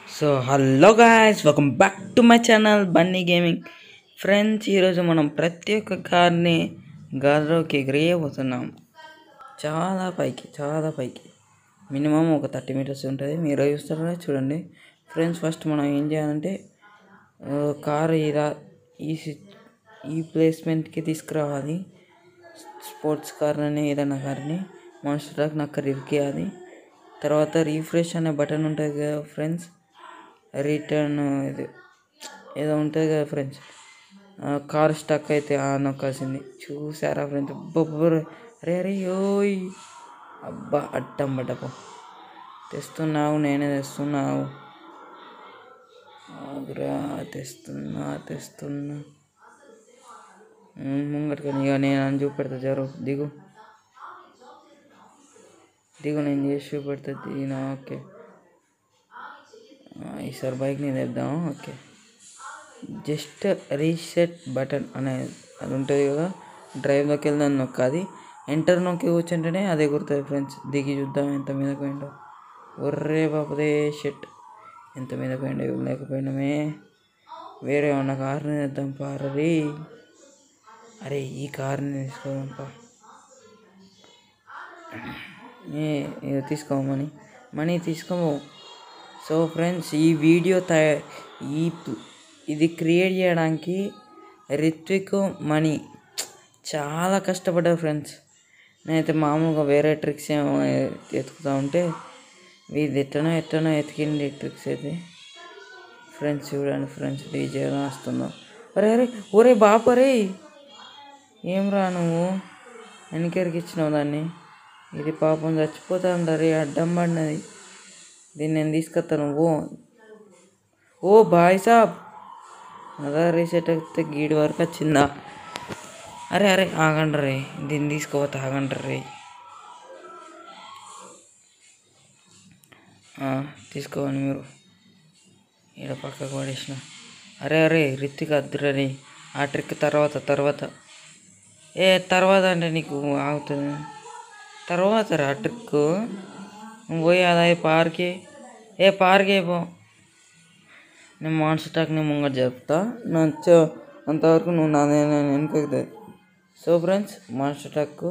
So hello guys welcome back to my channel Bunny gaming friends ఈరోజు మనం ప్రతి ఒక్క కార్ని గాల్లోకి ఎగిరేయబోతున్నాం చాలా పైకి చాలా పైకి మినిమం ఒక థర్టీ మీటర్స్ ఉంటుంది మీరు చూస్తారు కదా చూడండి ఫ్రెండ్స్ ఫస్ట్ మనం ఏం చేయాలంటే ఆ, కారు ఇలా ఈ సి- ఈ ప్లేస్మెంట్కి తీసుకురావాలి స్పోర్ట్స్ కార్ అని ఏదైనా కార్ని మాన్స్టర్ ట్రక్ అక్కడ ఇరికేయాలి తర్వాత రీఫ్రెష్ అనే బటన్ ఉంటుంది కదా ఫ్రెండ్స్ రిటర్న్ ఇది ఏదో ఉంటుంది కదా ఫ్రెండ్స్ కార్ స్టక్ అయితే ఆ నొక్కాల్సింది చూసారా ఫ్రెండ్స్ అబ్బబ్బరే అరే అరే ఓయ్ అబ్బా అడ్డం పడ్డపో తెస్తున్నావు నేనే తెస్తున్నావు ఆగురా తెస్తున్నా తెస్తున్నా ఉమ్, ముంగటికని ఇక నేను అని చూపెడతా జరు దిగు దిగు నేను చేసి చూపెడతా దిగినా ఓకే ఆ, ఈసారి బైక్ నేను తెద్దాం ఓకే జస్ట్ రీసెట్ బటన్ అనే అది ఉంటుంది కదా డ్రైవ్లోకి వెళ్దాం నొక్కాది ఎంటర్ నొక్కి కూర్చుంటేనే అదే గుర్తుంది ఫ్రెండ్స్ దిగి చూద్దాం ఎంత మీద పోయిండో ఒర్రే బాపదే షెట్ ఎంత మీద పోయిండో లేకపోయినామే వేరే ఉన్న కార్ని తెద్దాం పారరి అరే ఈ కార్ని తీసుకోదాం పా ఏ ఇక తీసుకో మనీ మనీ తీసుకోము సో ఫ్రెండ్స్ ఈ వీడియో తయా ఈ ప్- ఇది క్రియేట్ చేయడానికి రిత్విక్ మనీ చాలా కష్టపడ్డారు ఫ్రెండ్స్ నేనైతే మామూలుగా వేరే ట్రిక్స్ ఏమో ఎతుకుతా ఉంటే ఇది ఎట్టనో ఎట్టనో ఎతికింది ట్రిక్స్ అయితే ఫ్రెండ్స్ చూడండి ఫ్రెండ్స్ డీజే వస్తుందో అరే అరే ఒరే బాపరే ఏం రా నువ్వు వెనకెరికి ఇచ్చినావు దాన్ని ఇది పాపం చచ్చిపోతుంది రే అడ్డం పడినది దీన్ని నేను తీసుకొస్తాను ఓ ఓ బాయ్ సాబ్ అదా రీసెట్ అయితే గీడి వరకు వచ్చిందా అరే అరే ఆగండి రే దీన్ని తీసుకోపోతే ఆగండి రే ఆ, తీసుకోవాలి మీరు ఈడ పక్కకు పడేసిన అరే అరే రిత్తిక్ అద్దురని ఆ ట్రిక్ తర్వాత తర్వాత ఏ తర్వాత అంటే నీకు ఆగుతుంది తర్వాత రా ట్రిక్ నువ్వు పోయి అదే పార్కి ఏ పార్కే పో నేను మాన్స్టర్ టాక్ని ముంగట చెప్తా నచ్చ అంతవరకు నువ్వు నా నేను వెనుకకు సో ఫ్రెండ్స్ మాన్స్టర్ టాక్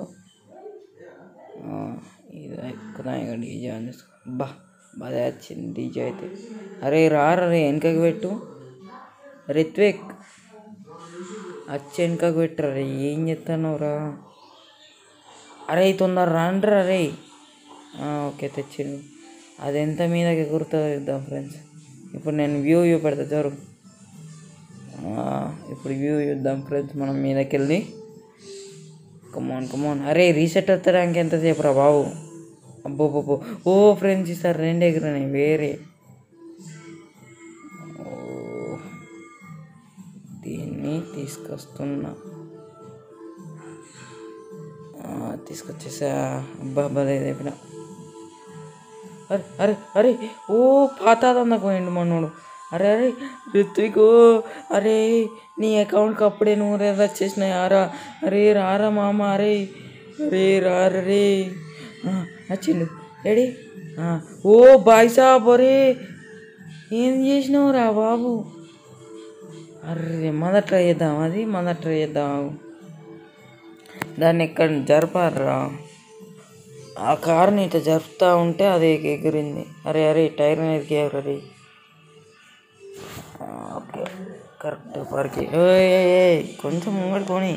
ఇది ఎక్కుదా ఇక డీజే అని తీసుకో బా బాగా వచ్చింది డీజే అయితే అరే రారా రే వెనకకి పెట్టు రిత్విక్ వచ్చి వెనకకు పెట్టరా రే ఏం చెప్తాను రా అరే తొందర రాండ్రా రే ఆ, ఓకే తెచ్చిండు అది ఎంత మీదకి ఎగురుతుందో చూద్దాం ఫ్రెండ్స్ ఇప్పుడు నేను వ్యూ చూపెడతా జరు ఆ, ఇప్పుడు వ్యూ చూద్దాం ఫ్రెండ్స్ మనం మీదకి వెళ్ళి కమోన్ కమోన్ అరే రీసెట్ అవుతాడానికి ఎంతసేపు రా బాబు అబ్బో అబ్బో ఓ ఫ్రెండ్స్ ఈసారి రెండు ఎగురని వేరే ఓ, దీన్ని తీసుకొస్తున్నా ఆ, తీసుకొచ్చేసా అబ్బా భలే చెప్పిన అరే అరే అరే ఓ పాతాదన్నకు పోయిండు మనోడు అరే అరే ఋత్విక్ అరే నీ అకౌంట్కి అప్పుడే నూరు వేలు వచ్చేసినాయి ఆరా అరే రారా మామ అరే అరే రారా రే ఆ, వచ్చిండు రెడీ ఓ బాయ్ సాబ్ అరే ఏం చేసినావు రా బాబు అరే మళ్ళా ట్రై చేద్దాం అది మళ్ళా ట్రై చేద్దాం దాన్ని ఇక్కడ జరపారా ఆ కార్ని ఇట్లా జరుపుతూ ఉంటే అది ఎగిరింది అరే అరే టైర్ ఎరికారు అరే ఆ, ఓకే కరెక్ట్ పరికి ఏయ్ కొంచెం ముంగడు కొని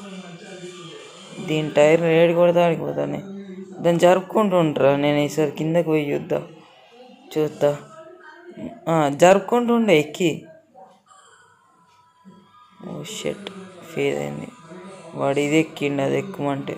దీని టైర్ ఏడు కొడతానికి పోతానే దాన్ని జరుపుకుంటూ ఉంటారా నేను ఈసారి కిందకి పోయి చూద్దా చూద్దా ఆ, జరుపుకుంటూ ఉండే ఎక్కి ఓ షెట్ ఫెయిల్ అయింది వాడు ఇది ఎక్కిండు అది ఎక్కుమంటే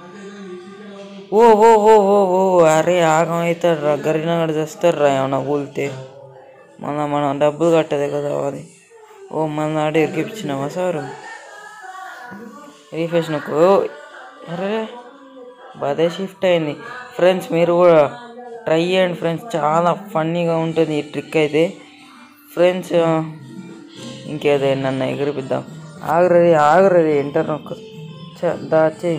ఓ ఓ ఓ ఓ ఓ అరే ఆగం అవుతాడు రా గరినగడ చేస్తాడు రా ఏమన్నా కూలితే మన మనం డబ్బులు కట్టదే కదా అది ఓ మన ఆడ ఇరికిపించినావా సారు రీఫ్రెష్ నొక్కు ఓ అరే బాధే షిఫ్ట్ అయింది ఫ్రెండ్స్ మీరు కూడా ట్రై చేయండి ఫ్రెండ్స్ చాలా ఫన్నీగా ఉంటుంది ఈ ట్రిక్ అయితే ఫ్రెండ్స్ ఇంకేదో నన్ను ఎగిరిపిద్దాం ఆగరది ఆగరది ఎంటర్ నొక్కు చ దాచే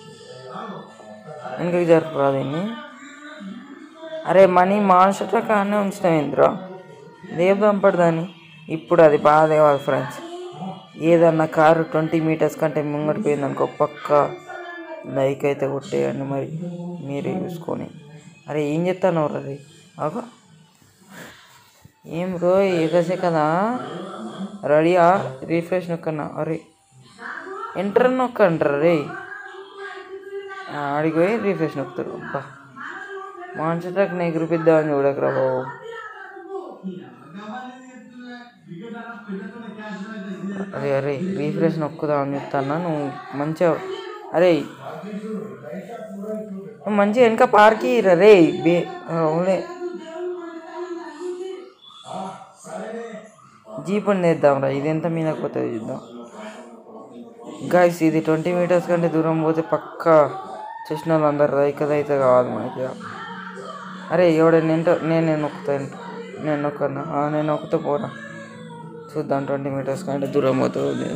వెనకకి జరుపురా దీన్ని అరే మనీ మాన్స్టర్ కానే ఉంచుతాం ఇంద్రా లేపుదాం పడదాని ఇప్పుడు అది బాగా లేవాలి ఫ్రెండ్స్ ఏదన్నా కారు ట్వంటీ మీటర్స్ కంటే ముంగటి పోయింది అనుకో పక్క లైక్ అయితే కొట్టేయండి మరి మీరే చూసుకొని అరే ఏం చెప్తాను రీ అగో ఏం బ్రో ఏకసే కదా రెడీయా రీఫ్రెష్ నొక్కన్నా అరే ఎంటర్ నొక్కంటారా రే ఆడికి పోయి రీఫ్రెష్ నొక్కుతారు అబ్బా మాన్సర్ ట్రాక్ ఎగిరిపిద్దామని చూడకరా బాబు అరే అరే రీఫ్రెష్ నొక్కుదామని చెప్తానా నువ్వు మంచిగా అరే నువ్వు మంచిగా వెనక పార్కి రే బే అవులే జీప్ వేద్దాం రా ఇది ఎంత మీద పోతుంది చూద్దాం గాయస్ ఇది ట్వంటీ మీటర్స్ కంటే దూరం పోతే పక్క చూసిన వాళ్ళు అందరు రైకలు అయితే కావాలి మనకి అరే ఎవడైనా ఏంటో నేను నేను నొక్కుతాను నేను నొక్కన్నా ఆ, నేను నొక్కుతా పోరా చూద్దాం ట్వంటీ మీటర్స్ కంటే దూరం పోతుంది నేను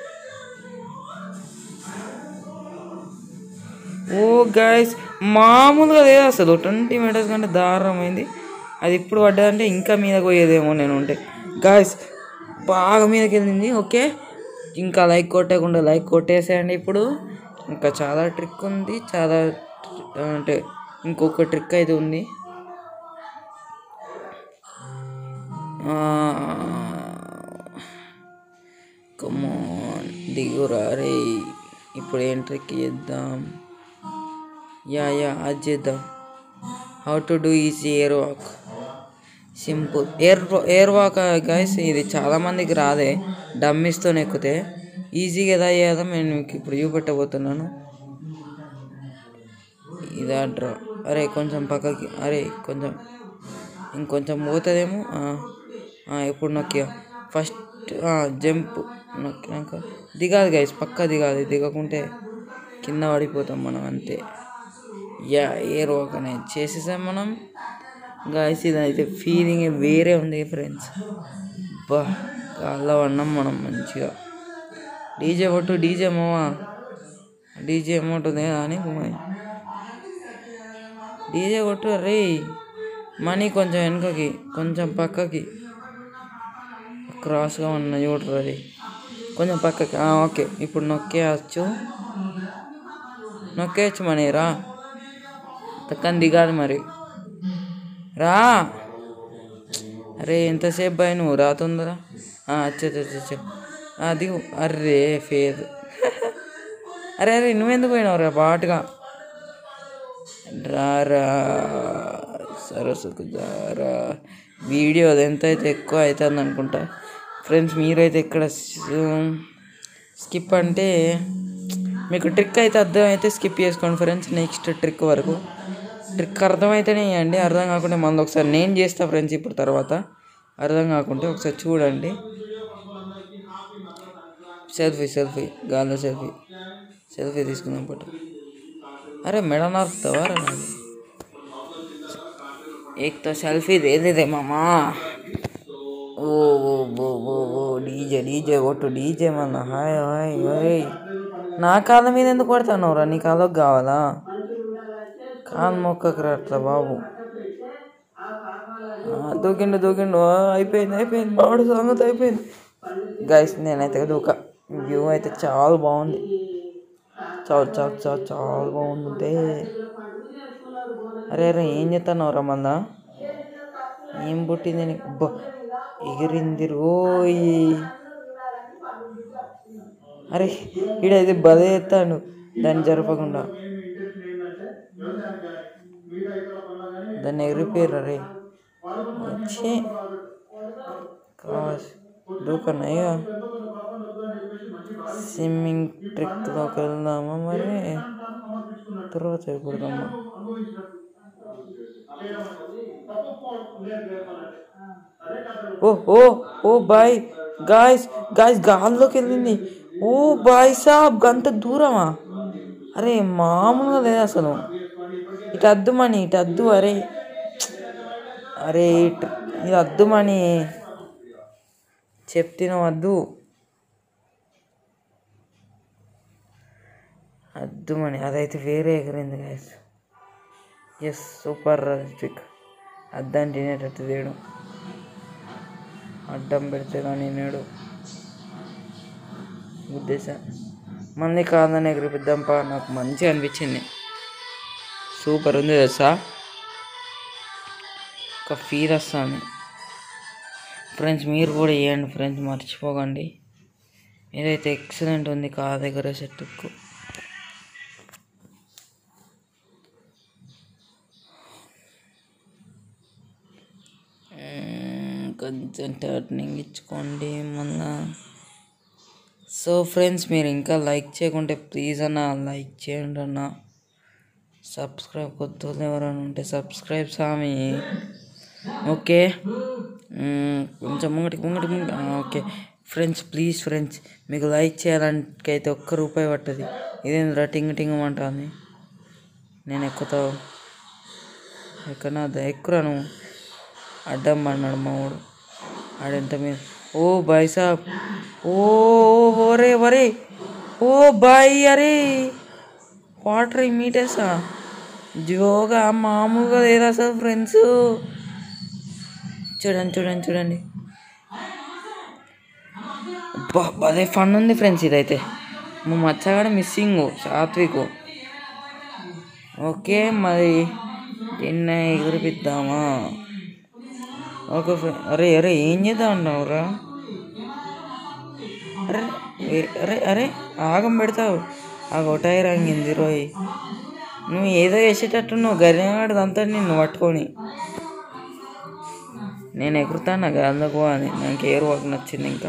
ఓ గాయస్ మామూలుగా లేదు అసలు ట్వంటీ మీటర్స్ కంటే దారుణమైంది అది ఇప్పుడు పడ్డదంటే ఇంకా మీదకి పోయేదేమో నేను ఉంటే గాయస్ బాగా మీదకి వెళ్ళింది ఓకే ఇంకా లైక్ కొట్టకుండా లైక్ కొట్టేసేయండి ఇప్పుడు ఇంకా చాలా ట్రిక్ ఉంది చాలా tri- అంటే ఇంకొక ట్రిక్ అయితే ఉంది కమాన్ దిగురా రే ఇప్పుడు ఏం ట్రిక్ చేద్దాం యా యా అది చేద్దాం how to do easy air walk simple air air walk guys ఇది చాలా మందికి రాదే డమ్మిస్తో ఎక్కితే ఈజీగా ఎలా చేయాలో నేను మీకు ఇప్పుడు చూపెట్టబోతున్నాను ఇదా డ్రా అరే కొంచెం పక్కకి అరే కొంచెం ఇంకొంచెం పోతుందేమో ఆ, ఆ, ఇప్పుడు నొక్కియా ఫస్ట్ జంప్ నొక్కినాక దిగాలి గైస్ పక్క దిగాలి దిగకుంటే కింద పడిపోతాం మనం అంతే యా ఎయిర్ వాక్ అనేది చేసేసాం మనం గాయస్ ఇది అయితే ఫీలింగ్ వేరే ఉంది ఫ్రెండ్స్ బా కాళ్ళ పడినాం మనం మంచిగా డీజే కొట్టు డీజే మావా డీజే అమౌంట్ ఉంది అని డీజే కొట్టు రే మనీ కొంచెం వెనకకి కొంచెం పక్కకి క్రాస్గా ఉన్న చూడరు అది కొంచెం పక్కకి ఆ, ఓకే ఇప్పుడు నొక్కేయచ్చు నొక్కేయచ్చు మనీ రా తక్కని దిగాలి మరి రా అరే ఎంతసేపు బాయ్ నువ్వు రాతుందరా అచ్చా అచ్చా అచ్చా ఆ, దిగు అర్రే ఫేర్ అరే అరే నువ్వెందుకు పోయినావు రా బాటుగా రారా సరస్సుకు జారా వీడియో అది ఎంత అయితే ఎక్కువ అవుతుంది అనుకుంటా ఫ్రెండ్స్ మీరైతే ఇక్కడ స్కిప్ అంటే మీకు ట్రిక్ అయితే అర్థమైతే స్కిప్ చేసుకోండి ఫ్రెండ్స్ నెక్స్ట్ ట్రిక్ వరకు ట్రిక్ అర్థమైతేనే ఇవ్వండి అర్థం కాకుండా మళ్ళీ ఒకసారి నేను చేస్తా ఫ్రెండ్స్ ఇప్పుడు తర్వాత అర్థం కాకుంటే ఒకసారి చూడండి సెల్ఫీ సెల్ఫీ గాల్లో సెల్ఫీ సెల్ఫీ తీసుకుందాం పట్టు अरे मेरा नाम तवा रहा एक तो सेल्फी दे दे दे मामा ओ वो वो वो वो డీజే డీజే కొట్టు డీజే మన హాయ్ హాయ్ హాయ్ నా కాళ్ళ మీద ఎందుకు కొడతావు రా నీ కాళ్ళకి కావాలా కాలు మొక్కకు అట్లా బాబు ఆ, దూకిండు దూకిండు ఆ, అయిపోయింది అయిపోయింది బాడు సంగతి అయిపోయింది గైస్ నేనైతే దూక వ్యూ అయితే చాలా బాగుంది చాలా చాలా చాలా చాలా బాగుంది అరే అరే ఏం చేస్తున్నావు రా మళ్ళా ఏం పుట్టింది నీకు అబ్బా ఎగిరింది రోయ్ అరే ఈడైతే బదే ఎత్తాడు దాన్ని జరపకుండా దాన్ని ఎగిరిపోయారు అరే వచ్చి కావచ్చు దూకన్నాయా స్విమ్మింగ్ ట్రిక్లోకి వెళ్దామా మరి తర్వాత ఎప్పుడమ్మా ఓ ఓ ఓ బాయ్ గాయస్ గాయస్ గాల్లోకి వెళ్ళింది ఓ బాయ్ సాబ్ గంత దూరమా అరే మామూలుగా లేదు అసలు ఇటు అద్దు మని ఇటు అద్దు అరే అరే ఇటు ఇది అద్దు మని చెప్తిన వద్దు అద్దు మని అదైతే వేరే ఎగిరింది గాయస్ ఎస్ సూపర్ ట్రిక్ అద్దని తినేటట్టు తీయడం అడ్డం పెడితే కానీ నేడు ఉద్దేశం మళ్ళీ కాదని ఎగిరిపిద్దాంపా నాకు మంచిగా అనిపించింది సూపర్ ఉంది తెలుసా ఒక ఫీల్ వస్తుంది ఫ్రెండ్స్ మీరు కూడా చేయండి ఫ్రెండ్స్ మర్చిపోకండి ఏదైతే ఎక్సలెంట్ ఉంది కా దగ్గర సెట్కు కొంచెం టర్నింగ్ ఇచ్చుకోండి మళ్ళా సో ఫ్రెండ్స్ మీరు ఇంకా లైక్ చేయకుంటే ప్లీజ్ అన్న లైక్ చేయండి అన్న సబ్స్క్రైబ్ కొత్త వాళ్ళు ఎవరైనా ఉంటే సబ్స్క్రైబ్ సామి ఓకే మ్మ్, కొంచెం ముంగటి ముంగటి ముంగటి ఆ, ఓకే ఫ్రెండ్స్ ప్లీజ్ ఫ్రెండ్స్ మీకు లైక్ చేయాలంటే అయితే ఒక్క రూపాయి పట్టది ఇదేంద్రా టింగ్ టింగ్ అంటుంది నేను ఎక్కుతా ఎక్కడన్నా ఎక్కురా నువ్వు అడ్డం అన్నాడు మా వాడు ఆడెంత మీద ఓ బాయ్ సాబ్ ఓ ఒరే వరే ఓ బాయ్ అరే వాటర్ మీటర్సా జోగా మామూలుగా లేదా సార్ ఫ్రెండ్స్ చూడండి చూడండి చూడండి అబ్బా భలే ఫన్ ఉంది ఫ్రెండ్స్ ఇదైతే మా మచ్చగాడ మిస్సింగ్ సాత్విక్ ఓకే మరి దీన్ని ఎగిరిపిద్దామా ఓకే ఫ్రెండ్ అరే అరే ఏం చేద్దాం అన్నావురా అరే ఏ- అరే అరే ఆగం పెడతావు ఆ టైర్ ఆగింది రోయ్ నువ్వు ఏదో వేసేటట్టు నువ్వు గరినాడుదంతా నిన్ను పట్టుకొని నేను ఎగురుతాను అందుకు అని నాకు ఎయిర్ వాక్ నచ్చింది ఇంకా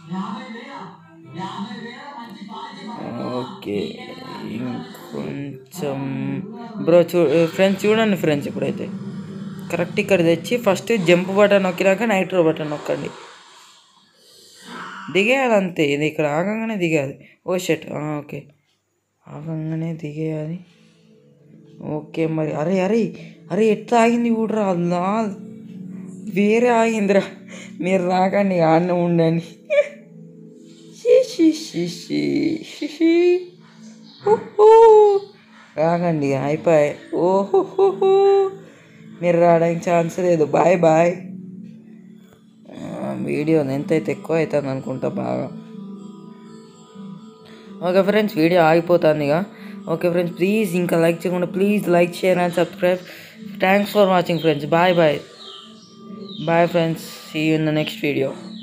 ఓకే ఇంకొంచెం బ్రో చూ ఫ్రెండ్స్ చూడండి ఫ్రెండ్స్ ఇప్పుడైతే కరెక్ట్ ఇక్కడ తెచ్చి ఫస్ట్ జంప్ బటన్ నొక్కినాక నైట్రో బటన్ నొక్కండి దిగేయాలి అంతే ఇది ఇక్కడ ఆగంగానే దిగేయాలి ఓ షెట్ ఓకే ఆగంగానే దిగేయాలి ఓకే మరి అరే అరే అరే ఎట్లా ఆగింది చూడరా అలా వేరే ఆగిందిరా మీరు రాకండి ఆడనే ఉండండి షీ షీ షీ షీ షీ షీ. హుహు. రాకండి అయిపోయి ఓహో మీరు రావడానికి ఛాన్స్ లేదు బాయ్ బాయ్ వీడియో ఎంతైతే ఎక్కువ అవుతుంది అనుకుంటా బాగా ఓకే ఫ్రెండ్స్ వీడియో ఆగిపోతుంది ఇక ఓకే ఫ్రెండ్స్ ప్లీజ్ ఇంకా లైక్ చేయకుండా please like share and subscribe thanks for watching friends bye bye bye friends see you in the next video